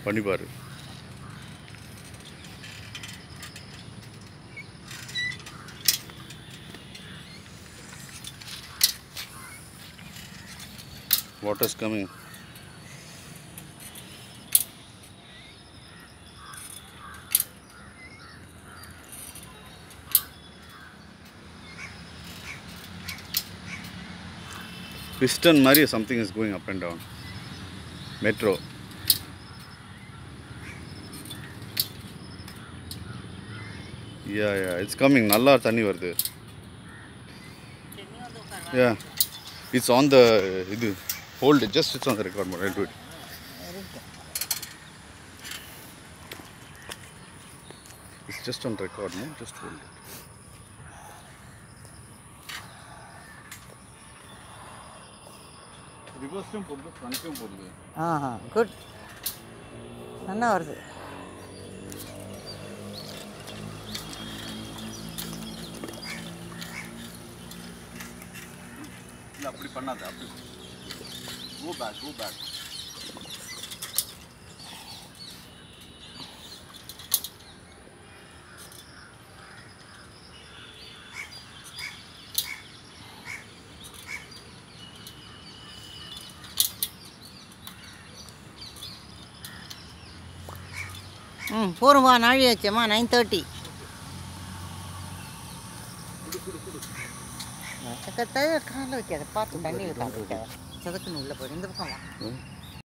பண்ணி பாரு waters coming piston மாதிரி something is going up and down metro yeah yeah it's coming நல்லா தண்ணி வருது yeah it's on the இது hold it just it's on the record mode I'll do it it's just on record mode just hold it ரிவர்ஸ்லையும் போகுது ஃப்ரண்ட்லையும் போகுது ஆஹா good நல்லா வருது இல்லை அப்படி பண்ணாத அப்படி கோ பேக் கோ பேக் ம் போரும்பா நாழி ஆச்சம்மா நைன் தேர்ட்டி காலில் வைக்காத பார்த்து தண்ணி வைக்காத சதக்குன்னு உள்ளே போயிடு இந்த பக்கம் வா